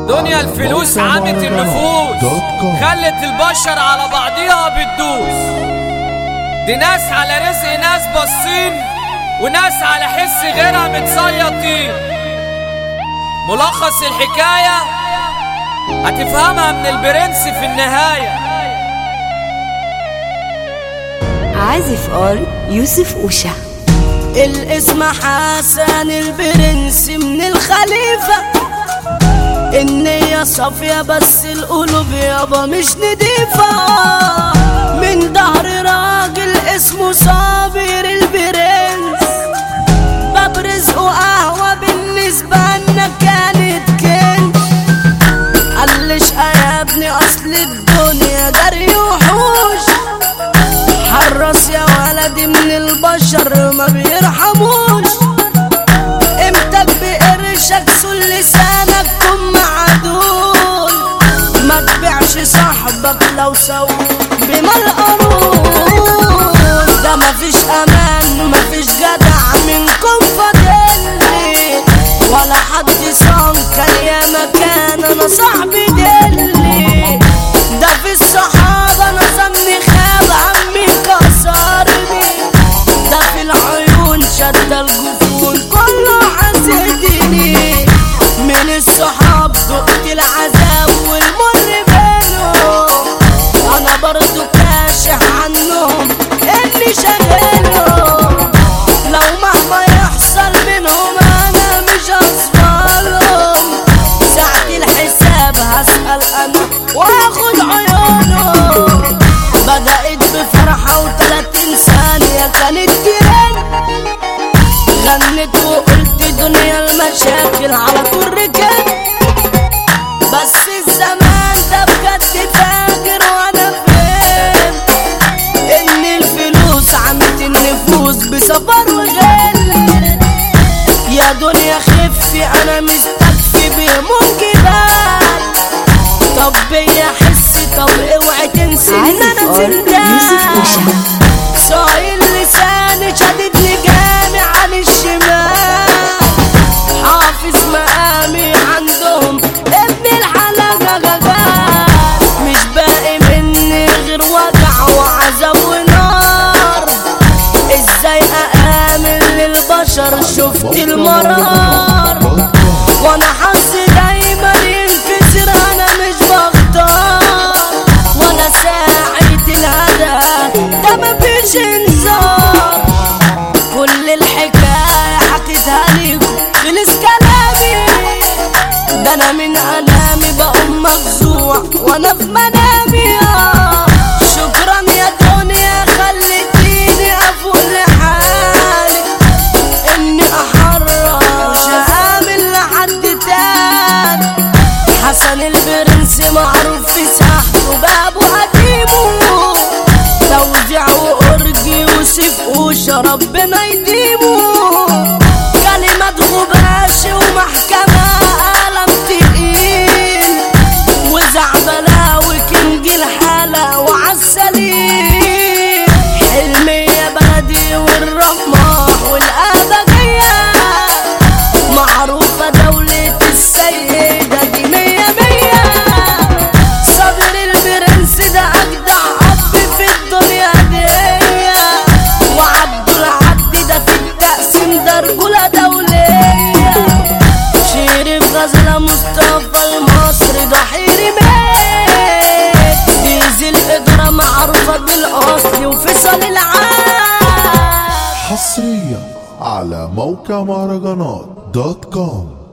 دنيا الفلوس عمت النفوس خلت البشر على بعضيها بتدوس دي ناس على رزق ناس باصين وناس على حس غيرها متصيطين ملخص الحكاية هتفهمها من البرنس في النهاية عازف ار يوسف اوشا الاسم حسن البرنس من الخليفة النية صافية بس القلوب يابا مش نضيفة من ظهر راجل اسمه صابر البرنس باب رزقه قهوة بالنسبة لنا كانت كنز قالش يا ابني اصل الدنيا جري وحوش حرص يا ولدي من البشر ما بيرحموش امتى بقرشك سل لسانك كن معدول ما تبيعش صاحبك لو سوى بما القانون ده مفيش امان مفيش جدع منكم فاضلي ولا حد صام كان يا مكان انا صاحبي دلي ده في الصحابة انا سمي خاب عمي كسرني ده في العيون شد الجفون كله حسدني من الصحاب دقت العذاب والمر بينهم انا برضو كاشح عنهم اني شغلهم لو مهما يحصل منهم انا مش هصفلهم ساعة الحساب هسأل انا واخد عيونهم بدأت بفرحة وتلاتين ثانية كانت ترند غنت وقلت دنيا المشاكل على طول ركب بس الزمان ده بجد فاجر وانا فهمت ان الفلوس عمت النفوس بسفر وغل يا دنيا خفي انا مستكفي بهموم جبال طب بيا حسي طب اوعي تنسي ان عازف انا ار يوسف اوشا زندان صايل لساني شددني جامع عن الشمال حافظ مقامي عندهم ابن الحلقة مش باقي مني غير وجع وعذاب ونار ازاي اامن للبشر شفت المرار وانا حظي دايما ينكسر انا مش بختار ولا ساعة الهدى ده مفيش انذار كل الحكاية حكيتها ليكم خلص كلامي ده انا من انامي بقوم مفزوع وانا في منامي آه. شكرا يا دنيا خلتيني افوق لحالي اني احرش اعمل لحد تاني حسن البرنس معروف في ساحته بابه قديمه توزيع وأرجي يوسف وشا ربنا يديمه كلمات غباش ومحكمة قلم تقيل وزعبلة وكنج الحالة وعالسليم حلمي يا بلدي والرماح والأبدية معروفة دولة السيدة دي مية مية صبر البرنس ده أجدع أب في الدنيا دي وعبد العبد ده في التقسيم ده رجولة دولية شريف غزلة مصطفى المصري ده حيري ميت ديزل إدارة معروفة بالأصل وفصل العام حصريا على موقع مهرجانات دوت كوم